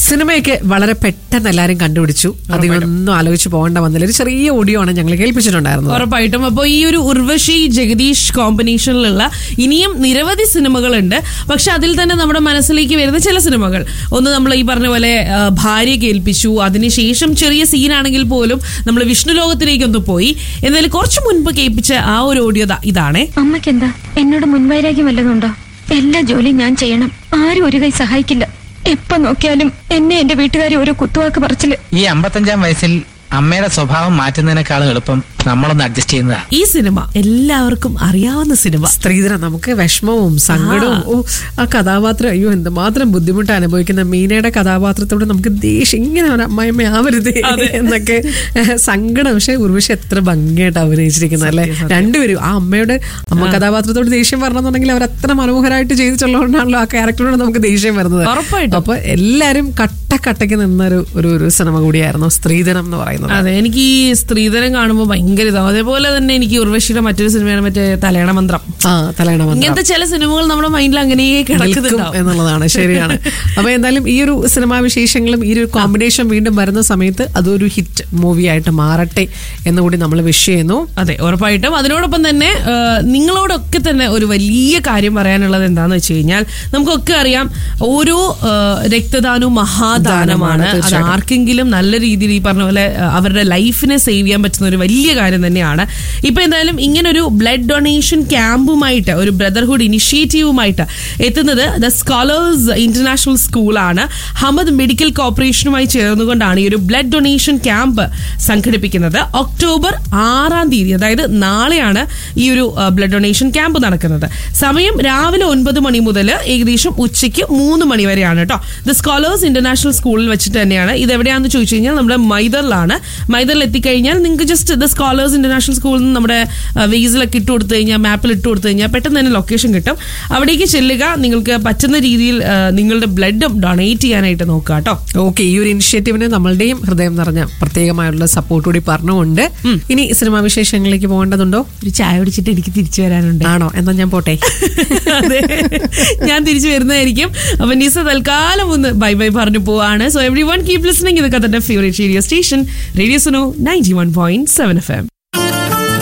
സിനിമയൊക്കെ വളരെ പെട്ടെന്ന് എല്ലാരും കണ്ടുപിടിച്ചു അധികമൊന്നും ആലോചിച്ച് പോകേണ്ട വന്നില്ല ഒരു ചെറിയ ഓഡിയോ ആണ് ഞങ്ങൾ കേൾപ്പിച്ചിട്ടുണ്ടായിരുന്നത് ഉറപ്പായിട്ടും അപ്പോൾ ഈ ഒരു ഉർവശി ജഗദീഷ് കോമ്പിനേഷനിലുള്ള ഇനിയും നിരവധി സിനിമകളുണ്ട് പക്ഷെ അതിൽ തന്നെ നമ്മുടെ മനസ്സിലേക്ക് വരുന്ന ചില സിനിമകൾ ഒന്ന് നമ്മൾ ഈ പറഞ്ഞ പോലെ ആ, ഭാര്യ കേൾപ്പിച്ചു അതിനുശേഷം ചെറിയ സീനാണെങ്കിൽ പോലും നമ്മൾ വിഷ്ണു ലോകത്തിലേക്കൊന്ന് പോയി എന്നാലും കുറച്ച് മുൻപ് കേൾപ്പിച്ച ആ ഒരു ഓഡിയോ ദാ ഇതാണേ അമ്മയ്ക്കെന്താ എന്നോട് മുൻവൈരാഗ്യം വല്ലതുണ്ടോ എല്ലാ ജോലിയും ഞാൻ ചെയ്യണം ആരും ഒരു കൈ സഹായിക്കില്ല എപ്പോ നോക്കിയാലും എന്നെ എന്റെ വീട്ടുകാരെ ഓരോ കുത്തുവാക്ക് പറച്ചില് ഈ അമ്പത്തഞ്ചാം വയസ്സിൽ അമ്മയുടെ സ്വഭാവം മാറ്റുന്നതിനേക്കാളും എളുപ്പം നമ്മളൊന്ന് അഡ്ജസ്റ്റ് ചെയ്യുന്നതാ ഈ സിനിമ എല്ലാവർക്കും അറിയാവുന്ന സിനിമ സ്ത്രീധനം നമുക്ക് വിഷമവും സങ്കടവും ഓ ആ കഥാപാത്രം അയ്യോ എന്തുമാത്രം ബുദ്ധിമുട്ട് അനുഭവിക്കുന്ന മീനയുടെ കഥാപാത്രത്തോട് നമുക്ക് ദേഷ്യം ഇങ്ങനെ ഒരു അമ്മായിമ്മ ആവരുതേ എന്നൊക്കെ ഏഹ്, സങ്കടം പക്ഷെ ഉർവശി എത്ര ഭംഗിയായിട്ട് അഭിനയിച്ചിരിക്കുന്നത് അല്ലെ രണ്ടുപേരും ആ അമ്മയുടെ അമ്മ കഥാപാത്രത്തോട് ദേഷ്യം വരണമെന്നുണ്ടെങ്കിൽ അവർ അത്ര മനോഹരമായിട്ട് ചെയ്തിട്ടുള്ളതുകൊണ്ടാണല്ലോ ആ ക്യാരക്ടറോട് നമുക്ക് ദേഷ്യം വരുന്നത് ഉറപ്പായിട്ടും. അപ്പൊ എല്ലാരും കട്ടക്കട്ടയ്ക്ക് നിന്നൊരു ഒരു ഒരു സിനിമ കൂടിയായിരുന്നു സ്ത്രീധനം എന്ന് പറയുന്നത് അതെ എനിക്ക് ഈ സ്ത്രീധനം കാണുമ്പോൾ ഭയങ്കര ഇതാവും അതേപോലെ തന്നെ എനിക്ക് ഉർവശിയുടെ മറ്റൊരു സിനിമയാണ് മറ്റേ തലയണ മന്ത്രം ആ തലയണ മന്ത്രം. ഇങ്ങനത്തെ ചില സിനിമകൾ നമ്മുടെ മൈൻഡിൽ അങ്ങനെ നിൽക്കും കിടക്കുന്നുണ്ടാവും എന്നുള്ളതാണ് ശരിയാണ് അപ്പൊ എന്തായാലും ഈ ഒരു സിനിമാ വിശേഷങ്ങളും ഈ ഒരു കോമ്പിനേഷൻ വീണ്ടും വരുന്ന സമയത്ത് അതൊരു ഹിറ്റ് മൂവി ആയിട്ട് മാറട്ടെ എന്നുകൂടി നമ്മൾ വിഷ് ചെയ്യുന്നു അതെ ഉറപ്പായിട്ടും അതിനോടൊപ്പം തന്നെ ആ, നിങ്ങളോടൊക്കെ തന്നെ ഒരു വലിയ കാര്യം പറയാനുള്ളത് എന്താന്ന് വെച്ച് കഴിഞ്ഞാൽ നമുക്കൊക്കെ അറിയാം ഓരോ ആ, രക്തദാനവും മഹാദാനമാണ് ദാനമാണ്, അത് തീർച്ചയായിട്ടും. ആർക്കെങ്കിലും നല്ല രീതിയിൽ ഈ പറഞ്ഞ പോലെ ആ, അവരുടെ ലൈഫിനെ സേവ് ചെയ്യാൻ പറ്റുന്ന ഒരു വലിയ കാര്യം തന്നെയാണ് ഇപ്പൊ എന്തായാലും ഇങ്ങനൊരു ബ്ലഡ് ഡൊണേഷൻ ക്യാമ്പുമായിട്ട് ഒരു ബ്രദർഹുഡ് ഇനിഷ്യേറ്റീവുമായിട്ട് എത്തുന്നത് ദ സ്കോളേഴ്സ് ഇന്റർനാഷണൽ സ്കൂളാണ് ഹമദ് മെഡിക്കൽ കോർപ്പറേഷനുമായി ചേർന്നുകൊണ്ടാണ് ഈ ഒരു ബ്ലഡ് ഡൊണേഷൻ ക്യാമ്പ് സംഘടിപ്പിക്കുന്നത് ഒക്ടോബർ ആറാം തീയതി അതായത് നാളെയാണ് ഈ ഒരു ബ്ലഡ് ഡൊണേഷൻ ക്യാമ്പ് നടക്കുന്നത് സമയം രാവിലെ ഒൻപത് മണി മുതൽ ഏകദേശം ഉച്ചയ്ക്ക് മൂന്ന് മണി വരെയാണ് കേട്ടോ ദ സ്കോളേഴ്സ് ഇന്റർനാഷണൽ സ്കൂളിൽ വെച്ചിട്ട് തന്നെയാണ് ഇത് എവിടെയാണെന്ന് ചോദിച്ചു കഴിഞ്ഞാൽ നമ്മുടെ മൈദറിലാണ് മൈദറിൽ എത്തിക്കഴിഞ്ഞാൽ നിങ്ങൾക്ക് ജസ്റ്റ് ദ സ്കോളേഴ്സ് ഇന്റർനാഷണൽ സ്കൂളിൽ നിന്ന് നമ്മുടെ വെയ്സിലൊക്കെ ഇട്ട് കൊടുത്തു കഴിഞ്ഞാൽ മാപ്പിൽ ഇട്ട് കൊടുത്തു കഴിഞ്ഞാൽ പെട്ടെന്ന് തന്നെ ലൊക്കേഷൻ കിട്ടും അവിടേക്ക് ചെല്ലുക നിങ്ങൾക്ക് പറ്റുന്ന രീതിയിൽ ആ, നിങ്ങളുടെ ബ്ലഡും ഡൊണേറ്റ് ചെയ്യാനായിട്ട് നോക്കുക കേട്ടോ ഓക്കെ ഈ ഒരു ഇനിഷ്യേറ്റീവിന് നമ്മളുടെയും ഹൃദയം നിറഞ്ഞ പ്രത്യേകമായുള്ള സപ്പോർട്ട് കൂടി പറഞ്ഞുകൊണ്ട് ഇനി സിനിമാ വിശേഷങ്ങളിലേക്ക് പോകേണ്ടതുണ്ടോ ഒരു ചായ കുടിച്ചിട്ട് എനിക്ക് തിരിച്ചു വരാനുണ്ട് ആണോ എന്നാ ഞാൻ പോട്ടെ അതെ ഞാൻ തിരിച്ചു വരുന്നതായിരിക്കും അപ്പൊ നിസ തൽക്കാലം ഒന്ന് ബൈ ബൈ പറഞ്ഞു പോവാണ് so everyone keep listening ഇതൊക്കെ തന്റെ favourite radio station radio Suno ninety one point seven F M